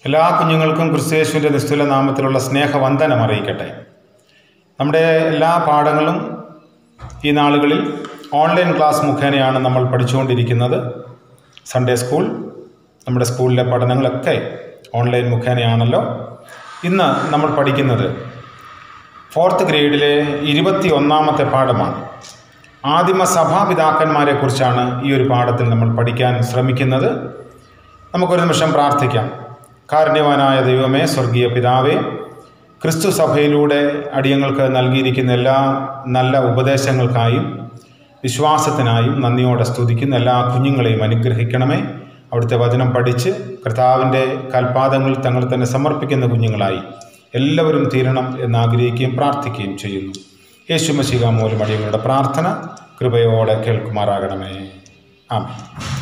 എല്ലാ കുഞ്ഞുങ്ങൾക്കും ക്രിസ്തുയേശുവിൻ്റെ നിസ്തുല നാമത്തിലുള്ള സ്നേഹവന്ദനം അറിയിക്കട്ടെ നമ്മുടെ എല്ലാ പാഠങ്ങളും ഈ നാളുകളിൽ ഓൺലൈൻ ക്ലാസ് മുഖേനയാണ് നമ്മൾ പഠിച്ചുകൊണ്ടിരിക്കുന്നത് സൺഡേ സ്കൂൾ നമ്മുടെ സ്കൂളിലെ പഠനങ്ങളൊക്കെ ഓൺലൈൻ മുഖേനയാണല്ലോ ഇന്ന് നമ്മൾ പഠിക്കുന്നത് ഫോർത്ത് ഗ്രേഡിലെ ഇരുപത്തി ഒന്നാമത്തെ പാഠമാണ് ആദിമ സഭാപിതാക്കന്മാരെ കുറിച്ചാണ് ഈ ഒരു പാഠത്തിൽ നമ്മൾ പഠിക്കാൻ ശ്രമിക്കുന്നത് നമുക്കൊരു നിമിഷം പ്രാർത്ഥിക്കാം കാരുണ്യവാനായ ദൈവമേ സ്വർഗീയ പിതാവേ ക്രിസ്തു സഭയിലൂടെ അടിയങ്ങൾക്ക് നൽകിയിരിക്കുന്ന എല്ലാ നല്ല ഉപദേശങ്ങൾക്കായും വിശ്വാസത്തിനായും നന്ദിയോടെ സ്തുതിക്കുന്ന എല്ലാ കുഞ്ഞുങ്ങളെയും അനുഗ്രഹിക്കണമേ അവിടുത്തെ വചനം പഠിച്ച് കർത്താവിൻ്റെ കൽപാദങ്ങളിൽ തങ്ങൾ തന്നെ സമർപ്പിക്കുന്ന കുഞ്ഞുങ്ങളായി എല്ലാവരും തീരണം എന്ന് ആഗ്രഹിക്കുകയും പ്രാർത്ഥിക്കുകയും ചെയ്യുന്നു യേശു മശിക മൂലം അടിയങ്ങളുടെ പ്രാർത്ഥന കൃപയോടെ കേൾക്കുമാറാകണമേ ആമേ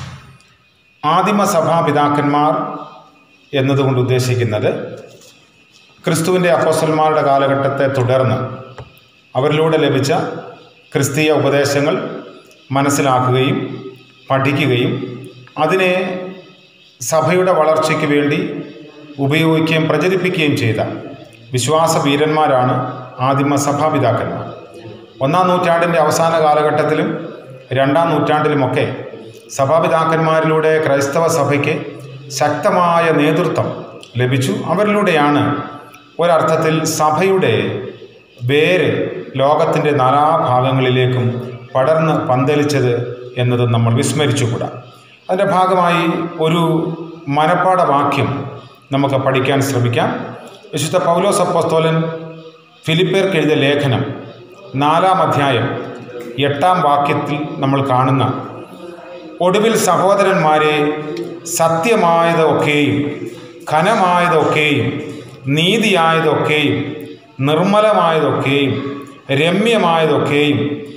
ആദിമ സഭാപിതാക്കന്മാർ എന്നതുകൊണ്ട് ഉദ്ദേശിക്കുന്നത് ക്രിസ്തുവിൻ്റെ അപ്പോസ്റ്റന്മാരുടെ കാലഘട്ടത്തെ തുടർന്ന് അവരിലൂടെ ലഭിച്ച ക്രിസ്തീയ ഉപദേശങ്ങൾ മനസ്സിലാക്കുകയും പഠിക്കുകയും അതിനെ സഭയുടെ വളർച്ചയ്ക്ക് വേണ്ടി ഉപയോഗിക്കുകയും പ്രചരിപ്പിക്കുകയും ചെയ്ത വിശ്വാസ വീരന്മാരാണ് ആദിമ സഭാപിതാക്കന്മാർ ഒന്നാം നൂറ്റാണ്ടിൻ്റെ അവസാന കാലഘട്ടത്തിലും രണ്ടാം നൂറ്റാണ്ടിലുമൊക്കെ സഭാപിതാക്കന്മാരിലൂടെ ക്രൈസ്തവ സഭയ്ക്ക് ശക്തമായ നേതൃത്വം ലഭിച്ചു അവരിലൂടെയാണ് ഒരർത്ഥത്തിൽ സഭയുടെ വേര് ലോകത്തിൻ്റെ നാനാഭാഗങ്ങളിലേക്കും പടർന്ന് പന്തലിച്ചത് എന്നത് നമ്മൾ വിസ്മരിച്ചുകൂടാ അതിൻ്റെ ഭാഗമായി ഒരു മനപ്പാട വാക്യം നമുക്ക് പഠിക്കാൻ ശ്രമിക്കാം വിശുദ്ധ പൗലോസ് അപ്പോസ്തോലൻ ഫിലിപ്പേർക്ക് എഴുതിയ ലേഖനം നാലാം അധ്യായം എട്ടാം വാക്യത്തിൽ നമ്മൾ കാണുന്ന ഒടുവിൽ സഹോദരന്മാരെ സത്യമായതൊക്കെയും ഘനമായതൊക്കെയും നീതിയായതൊക്കെയും നിർമ്മലമായതൊക്കെയും രമ്യമായതൊക്കെയും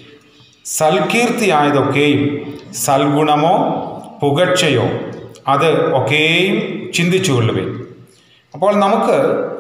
സൽകീർത്തിയായതൊക്കെയും സൽഗുണമോ പുകഴ്ചയോ അത് ഒക്കെയും ചിന്തിച്ചുകൊള്ളുവേ അപ്പോൾ നമുക്ക്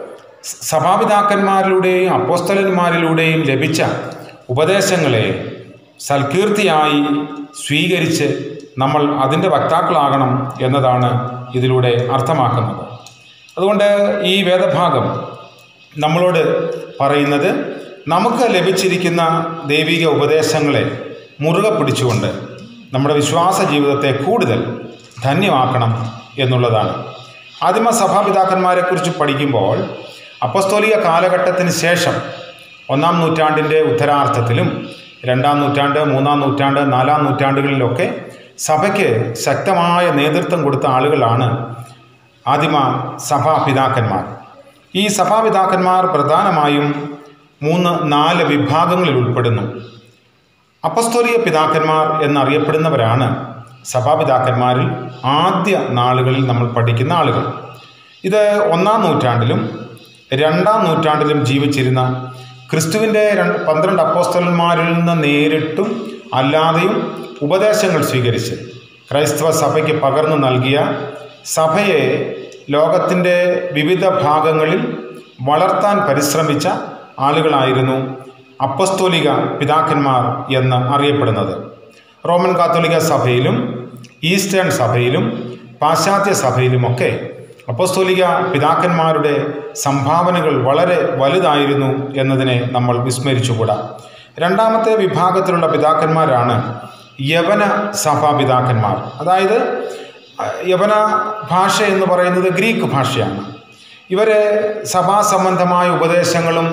സഭാപിതാക്കന്മാരിലൂടെയും അപ്പോസ്തലന്മാരിലൂടെയും ലഭിച്ച ഉപദേശങ്ങളെ സൽകീർത്തിയായി സ്വീകരിച്ച് നമ്മൾ അതിൻ്റെ വക്താക്കളാകണം എന്നതാണ് ഇതിലൂടെ അർത്ഥമാക്കുന്നത് അതുകൊണ്ട് ഈ വേദഭാഗം നമ്മളോട് പറയുന്നത് നമുക്ക് ലഭിച്ചിരിക്കുന്ന ദൈവിക ഉപദേശങ്ങളെ മുറുകെ പിടിച്ചുകൊണ്ട് നമ്മുടെ വിശ്വാസ ജീവിതത്തെ കൂടുതൽ ധന്യമാക്കണം എന്നുള്ളതാണ് ആദിമ സഭാപിതാക്കന്മാരെക്കുറിച്ച് പഠിക്കുമ്പോൾ അപ്പസ്തോലിക കാലഘട്ടത്തിന് ശേഷം ഒന്നാം നൂറ്റാണ്ടിൻ്റെ ഉത്തരാർത്ഥത്തിലും രണ്ടാം നൂറ്റാണ്ട് മൂന്നാം നൂറ്റാണ്ട് നാലാം നൂറ്റാണ്ടുകളിലൊക്കെ സഭയ്ക്ക് ശക്തമായ നേതൃത്വം കൊടുത്ത ആളുകളാണ് ആദിമ സഭാപിതാക്കന്മാർ ഈ സഭാപിതാക്കന്മാർ പ്രധാനമായും മൂന്ന് നാല് വിഭാഗങ്ങളിൽ ഉൾപ്പെടുന്നു അപ്പസ്തോലിയ പിതാക്കന്മാർ എന്നറിയപ്പെടുന്നവരാണ് സഭാപിതാക്കന്മാരിൽ ആദ്യ നാളുകളിൽ നമ്മൾ പഠിക്കുന്ന ആളുകൾ ഇത് ഒന്നാം നൂറ്റാണ്ടിലും രണ്ടാം നൂറ്റാണ്ടിലും ജീവിച്ചിരുന്ന ക്രിസ്തുവിൻ്റെ രണ്ട് പന്ത്രണ്ട് അപ്പോസ്തലന്മാരിൽ നിന്ന് നേരിട്ടും അല്ലാതെയും ഉപദേശങ്ങൾ സ്വീകരിച്ച് ക്രൈസ്തവ സഭയ്ക്ക് പകർന്നു നൽകിയ സഭയെ ലോകത്തിൻ്റെ വിവിധ ഭാഗങ്ങളിൽ വളർത്താൻ പരിശ്രമിച്ച ആളുകളായിരുന്നു അപ്പസ്തോലിക പിതാക്കന്മാർ എന്ന് അറിയപ്പെടുന്നത് റോമൻ കാത്തോലിക സഭയിലും ഈസ്റ്റേൺ സഭയിലും പാശ്ചാത്യ സഭയിലുമൊക്കെ അപ്പസ്തോലിക പിതാക്കന്മാരുടെ സംഭാവനകൾ വളരെ വലുതായിരുന്നു എന്നതിനെ നമ്മൾ വിസ്മരിച്ചുകൂടാ രണ്ടാമത്തെ വിഭാഗത്തിലുള്ള പിതാക്കന്മാരാണ് യവന സഭാപിതാക്കന്മാർ അതായത് യവന ഭാഷ എന്ന് പറയുന്നത് ഗ്രീക്ക് ഭാഷയാണ് ഇവരെ സഭാസംബന്ധമായ ഉപദേശങ്ങളും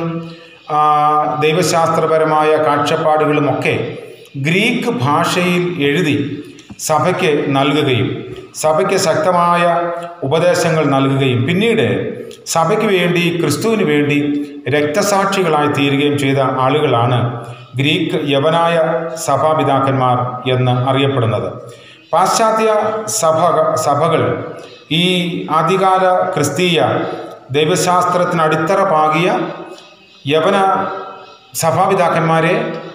ദൈവശാസ്ത്രപരമായ കാഴ്ചപ്പാടുകളുമൊക്കെ ഗ്രീക്ക് ഭാഷയിൽ എഴുതി സഭയ്ക്ക് നൽകുകയും സഭയ്ക്ക് ശക്തമായ ഉപദേശങ്ങൾ നൽകുകയും പിന്നീട് സഭയ്ക്ക് വേണ്ടി ക്രിസ്തുവിന് വേണ്ടി രക്തസാക്ഷികളായി തീരുകയും ചെയ്ത ആളുകളാണ് ഗ്രീക്ക് യവനായ സഭാപിതാക്കന്മാർ എന്ന് അറിയപ്പെടുന്നത് പാശ്ചാത്യ സഭ സഭകൾ ഈ ആദ്യകാല ക്രിസ്തീയ ദൈവശാസ്ത്രത്തിന് അടിത്തറ പാകിയ യവന സഭാപിതാക്കന്മാരെ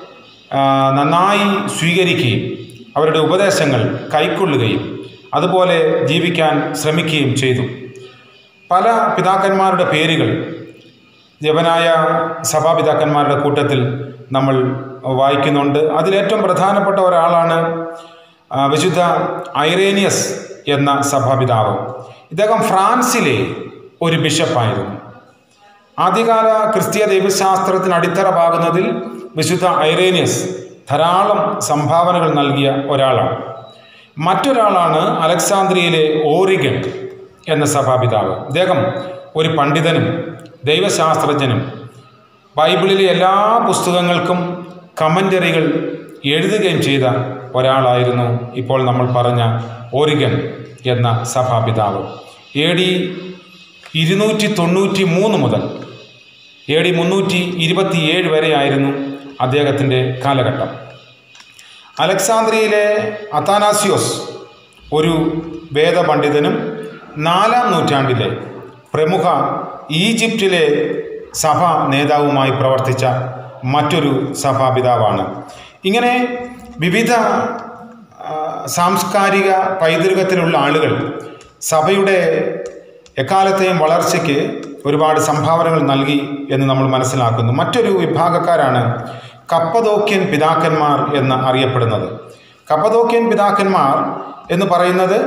നന്നായി സ്വീകരിക്കുകയും അവരുടെ ഉപദേശങ്ങൾ കൈക്കൊള്ളുകയും അതുപോലെ ജീവിക്കാൻ ശ്രമിക്കുകയും ചെയ്തു പല പിതാക്കന്മാരുടെ പേരുകൾ യവനായ സഭാപിതാക്കന്മാരുടെ കൂട്ടത്തിൽ നമ്മൾ വായിക്കുന്നുണ്ട് അതിലേറ്റവും പ്രധാനപ്പെട്ട ഒരാളാണ് വിശുദ്ധ ഐറേനിയസ് എന്ന സഭാപിതാവ് ഇദ്ദേഹം ഫ്രാൻസിലെ ഒരു ബിഷപ്പായിരുന്നു ആദ്യകാല ക്രിസ്തീയ ദൈവശാസ്ത്രത്തിന് അടിത്തറ പാകുന്നതിൽ വിശുദ്ധ ഐറേനിയസ് ധാരാളം സംഭാവനകൾ നൽകിയ ഒരാളാണ് മറ്റൊരാളാണ് അലക്സാന്ദ്രിയയിലെ ഓറിഗൻ എന്ന സഭാപിതാവ് അദ്ദേഹം ഒരു പണ്ഡിതനും ദൈവശാസ്ത്രജ്ഞനും ബൈബിളിലെ എല്ലാ പുസ്തകങ്ങൾക്കും കമൻ്ററികൾ എഴുതുകയും ചെയ്ത ഒരാളായിരുന്നു ഇപ്പോൾ നമ്മൾ പറഞ്ഞ ഓറിഗൻ എന്ന സഭാപിതാവ് എ ഡി ഇരുന്നൂറ്റി തൊണ്ണൂറ്റി മൂന്ന് മുതൽ എ ഡി മുന്നൂറ്റി ഇരുപത്തിയേഴ് വരെയായിരുന്നു അദ്ദേഹത്തിൻ്റെ കാലഘട്ടം അലക്സാന്ദ്രിയയിലെ അത്താനാസിയോസ് ഒരു വേദപണ്ഡിതനും നാലാം നൂറ്റാണ്ടിലെ പ്രമുഖ ഈജിപ്തിലെ സഭ നേതാവുമായി പ്രവർത്തിച്ച മറ്റൊരു സഭാപിതാവാണ് ഇങ്ങനെ വിവിധ ആ, സാംസ്കാരിക പൈതൃകത്തിലുള്ള ആളുകൾ സഭയുടെ എക്കാലത്തെയും വളർച്ചയ്ക്ക് ഒരുപാട് സംഭാവനകൾ നൽകി എന്ന് നമ്മൾ മനസ്സിലാക്കുന്നു മറ്റൊരു വിഭാഗക്കാരാണ് കപ്പതോക്യൻ പിതാക്കന്മാർ എന്ന് അറിയപ്പെടുന്നത് കപ്പതോക്യൻ പിതാക്കന്മാർ എന്ന് പറയുന്നത്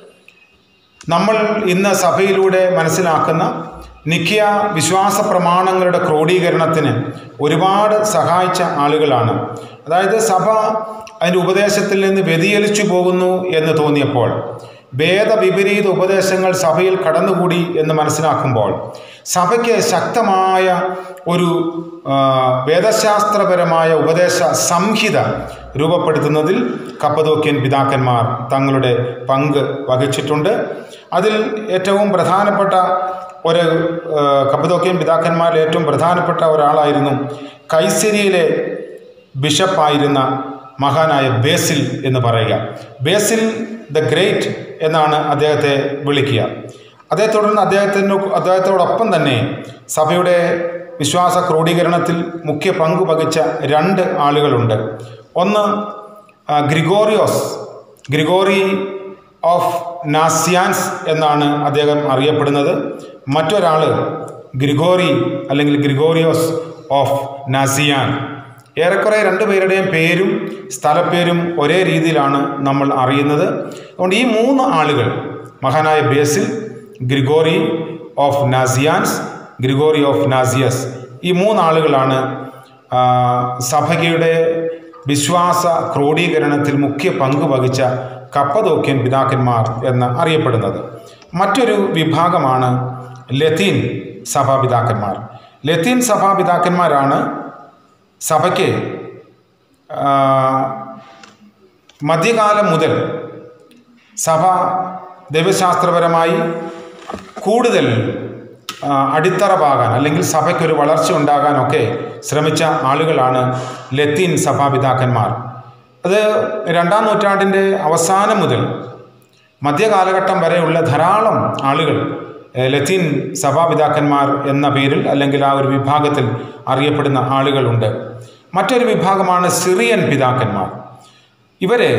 നമ്മൾ ഇന്ന് സഭയിലൂടെ മനസ്സിലാക്കുന്ന നിഖ്യ വിശ്വാസ പ്രമാണങ്ങളുടെ ക്രോഡീകരണത്തിന് ഒരുപാട് സഹായിച്ച ആളുകളാണ് അതായത് സഭ അതിൻ്റെ ഉപദേശത്തിൽ നിന്ന് വ്യതിചലിച്ചു പോകുന്നു എന്ന് തോന്നിയപ്പോൾ ഭേദവിപരീത ഉപദേശങ്ങൾ സഭയിൽ കടന്നുകൂടി എന്ന് മനസ്സിലാക്കുമ്പോൾ സഭയ്ക്ക് ശക്തമായ ഒരു ആ, വേദശാസ്ത്രപരമായ ഉപദേശ സംഹിത രൂപപ്പെടുത്തുന്നതിൽ കപ്പതോക്യൻ പിതാക്കന്മാർ തങ്ങളുടെ പങ്ക് വഹിച്ചിട്ടുണ്ട് അതിൽ ഏറ്റവും പ്രധാനപ്പെട്ട ഒരു ആ, കപ്പതോക്യൻ പിതാക്കന്മാരിൽ ഏറ്റവും പ്രധാനപ്പെട്ട ഒരാളായിരുന്നു കൈസരിയിലെ ബിഷപ്പായിരുന്ന മഹാനായ ബേസിൽ എന്ന് പറയുക ബേസിൽ ദ ഗ്രേറ്റ് എന്നാണ് അദ്ദേഹത്തെ വിളിക്കുക അതേ തുടർന്ന് അദ്ദേഹത്തിന് അദ്ദേഹത്തോടൊപ്പം തന്നെ സഭയുടെ വിശ്വാസ ക്രോഡീകരണത്തിൽ മുഖ്യ പങ്ക് വഹിച്ച രണ്ട് ആളുകളുണ്ട് ഒന്ന് ആ, ഗ്രിഗോറിയോസ് ഗ്രിഗോറി ഓഫ് നാസിയാൻസ് എന്നാണ് അദ്ദേഹം അറിയപ്പെടുന്നത് മറ്റൊരാൾ ഗ്രിഗോറി അല്ലെങ്കിൽ ഗ്രിഗോറിയോസ് ഓഫ് നാസിയാൻ ഏറെക്കുറെ രണ്ടുപേരുടെയും പേരും സ്ഥലപ്പേരും ഒരേ രീതിയിലാണ് നമ്മൾ അറിയുന്നത് അതുകൊണ്ട് ഈ മൂന്ന് ആളുകൾ മഹാനായ Basil Gregory of Nazianzus Gregory of Nazianzus ഈ മൂന്നാളുകളാണ് ആ, സഭയുടെ വിശ്വാസ ക്രോഡീകരണത്തിൽ മുഖ്യ പങ്ക് വഹിച്ച കപ്പതോക്യൻ പിതാക്കന്മാർ എന്ന് അറിയപ്പെടുന്നത് മറ്റൊരു വിഭാഗമാണ് ലത്തീൻ സഭാപിതാക്കന്മാർ ലത്തീൻ സഭാപിതാക്കന്മാരാണ് സഭയ്ക്ക് ആ, മധ്യകാലം മുതൽ സഭ ദൈവശാസ്ത്രപരമായി കൂടുതൽ ആ, അടിത്തറ പാകാൻ അല്ലെങ്കിൽ സഭയ്ക്കൊരു വളർച്ച ഉണ്ടാകാനൊക്കെ ശ്രമിച്ച ആളുകളാണ് ലത്തീൻ സഭാപിതാക്കന്മാർ അത് രണ്ടാം നൂറ്റാണ്ടിൻ്റെ അവസാനം മുതൽ മധ്യകാലഘട്ടം വരെയുള്ള ധാരാളം ആളുകൾ ഏഹ്, ലത്തീൻ സഭാപിതാക്കന്മാർ എന്ന പേരിൽ അല്ലെങ്കിൽ ആ ഒരു വിഭാഗത്തിൽ അറിയപ്പെടുന്ന ആളുകളുണ്ട് മറ്റൊരു വിഭാഗമാണ് സിറിയൻ പിതാക്കന്മാർ ഇവര്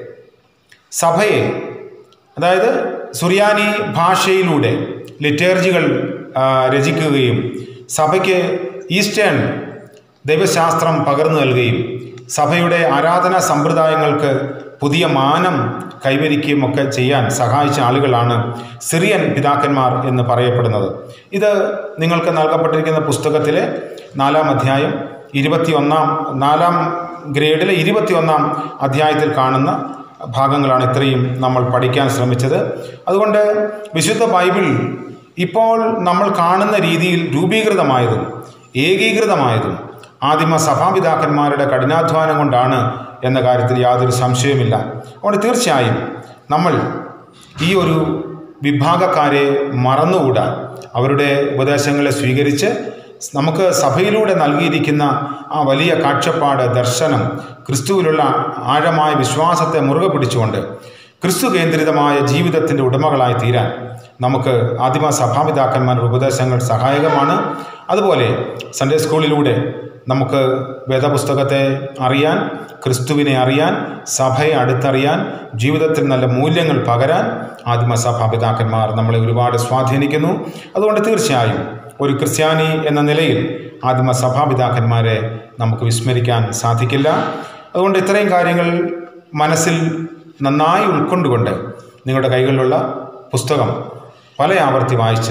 സഭയെ അതായത് സുറിയാനി ഭാഷയിലൂടെ ലിറ്റേർജികൾ ആ, രചിക്കുകയും സഭയ്ക്ക് ഈസ്റ്റേൺ ദൈവശാസ്ത്രം പകർന്നു നൽകുകയും സഭയുടെ ആരാധനാ സമ്പ്രദായങ്ങൾക്ക് പുതിയ മാനം കൈവരിക്കുകയും ഒക്കെ ചെയ്യാൻ സഹായിച്ച ആളുകളാണ് സിറിയൻ പിതാക്കന്മാർ എന്ന് പറയപ്പെടുന്നത് ഇത് നിങ്ങൾക്ക് നൽകപ്പെട്ടിരിക്കുന്ന പുസ്തകത്തിലെ നാലാം അധ്യായം ഇരുപത്തിയൊന്നാം നാലാം ഗ്രേഡിലെ ഇരുപത്തിയൊന്നാം അധ്യായത്തിൽ കാണുന്ന ഭാഗങ്ങളാണ് ഇത്രയും നമ്മൾ പഠിക്കാൻ ശ്രമിച്ചത് അതുകൊണ്ട് വിശുദ്ധ ബൈബിൾ ഇപ്പോൾ നമ്മൾ കാണുന്ന രീതിയിൽ രൂപീകൃതമായതും ഏകീകൃതമായതും ആദിമ സഭാപിതാക്കന്മാരുടെ കഠിനാധ്വാനം കൊണ്ടാണ് എന്ന കാര്യത്തിൽ യാതൊരു സംശയവുമില്ല അതുകൊണ്ട് തീർച്ചയായും നമ്മൾ ഈ ഒരു വിഭാഗക്കാരെ മറന്നുകൂടാ അവരുടെ ഉപദേശങ്ങളെ സ്വീകരിച്ച് നമുക്ക് സഭയിലൂടെ നൽകിയിരിക്കുന്ന ആ വലിയ കാഴ്ചപ്പാട് ദർശനം ക്രിസ്തുവിലുള്ള ആഴമായ വിശ്വാസത്തെ മുറുകെ പിടിച്ചുകൊണ്ട് ക്രിസ്തു കേന്ദ്രിതമായ ജീവിതത്തിൻ്റെ ഉടമകളായി തീരാൻ നമുക്ക് ആദിമ സഭാപിതാക്കന്മാരുടെ ഉപദേശങ്ങൾ സഹായകമാണ് അതുപോലെ സൺഡേ സ്കൂളിലൂടെ നമുക്ക് വേദപുസ്തകത്തെ അറിയാൻ ക്രിസ്തുവിനെ അറിയാൻ സഭയെ അടുത്തറിയാൻ ജീവിതത്തിൽ നല്ല മൂല്യങ്ങൾ പകരാൻ ആദിമ സഭാപിതാക്കന്മാർ നമ്മളെ ഒരുപാട് സ്വാധീനിക്കുന്നു അതുകൊണ്ട് തീർച്ചയായും ഒരു ക്രിസ്ത്യാനി എന്ന നിലയിൽ ആദിമ സഭാപിതാക്കന്മാരെ നമുക്ക് വിസ്മരിക്കാൻ സാധിക്കില്ല അതുകൊണ്ട് ഇത്രയും കാര്യങ്ങൾ മനസ്സിൽ നന്നായി ഉൾക്കൊണ്ടുകൊണ്ട് നിങ്ങളുടെ കൈകളിലുള്ള പുസ്തകം പല ആവർത്തി വായിച്ച്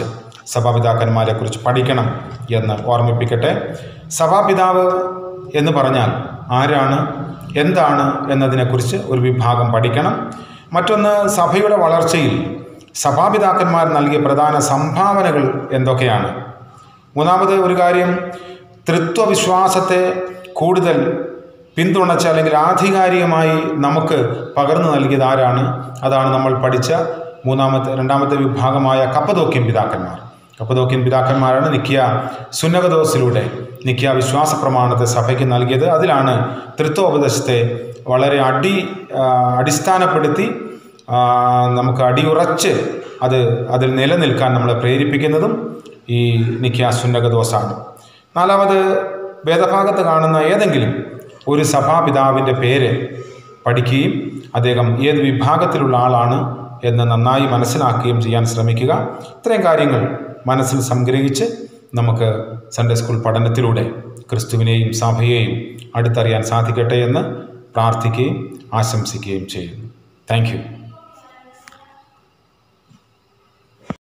സഭാപിതാക്കന്മാരെ കുറിച്ച് പഠിക്കണം എന്ന് ഓർമ്മിപ്പിക്കട്ടെ സഭാപിതാവ് എന്ന് പറഞ്ഞാൽ ആരാണ് എന്താണ് എന്നതിനെക്കുറിച്ച് ഒരു വിഭാഗം പഠിക്കണം മറ്റൊന്ന് സഭയുടെ വളർച്ചയിൽ സഭാപിതാക്കന്മാർ നൽകിയ പ്രധാന സംഭാവനകൾ എന്തൊക്കെയാണ് മൂന്നാമത് ഒരു കാര്യം തൃത്വവിശ്വാസത്തെ കൂടുതൽ പിന്തുണച്ച അല്ലെങ്കിൽ ആധികാരികമായി നമുക്ക് പകർന്നു നൽകിയത് ആരാണ് അതാണ് നമ്മൾ പഠിച്ച മൂന്നാമത്തെ രണ്ടാമത്തെ വിഭാഗമായ കപ്പതോക്യൻ പിതാക്കന്മാർ കപ്പതോക്യൻ പിതാക്കന്മാരാണ് നിക്കിയ സുന്നകദോസിലൂടെ നിക്കിയ വിശ്വാസ പ്രമാണത്തെ സഭയ്ക്ക് നൽകിയത് അതിലാണ് തൃത്വോപദേശത്തെ വളരെ അടി ആ, അടിസ്ഥാനപ്പെടുത്തി ആ, നമുക്ക് അടിയുറച്ച് അത് അതിൽ നിലനിൽക്കാൻ നമ്മളെ പ്രേരിപ്പിക്കുന്നതും ഈ നിക്കിയ സുന്നകദോസാണ് നാലാമത് വേദഭാഗത്ത് കാണുന്ന ഏതെങ്കിലും ഒരു സഭാപിതാവിൻ്റെ പേര് പഠിക്കുകയും അദ്ദേഹം ഏത് വിഭാഗത്തിലുള്ള ആളാണ് എന്ന് നന്നായി മനസ്സിലാക്കുകയും ചെയ്യാൻ ശ്രമിക്കുക ഇത്രയും കാര്യങ്ങൾ മനസ്സിൽ സംഗ്രഹിച്ച് നമുക്ക് സൺഡേ സ്കൂൾ പഠനത്തിലൂടെ ക്രിസ്തുവിനെയും സഭയെയും അടുത്തറിയാൻ സാധിക്കട്ടെ എന്ന് പ്രാർത്ഥിക്കുകയും ആശംസിക്കുകയും ചെയ്യുന്നു താങ്ക് യു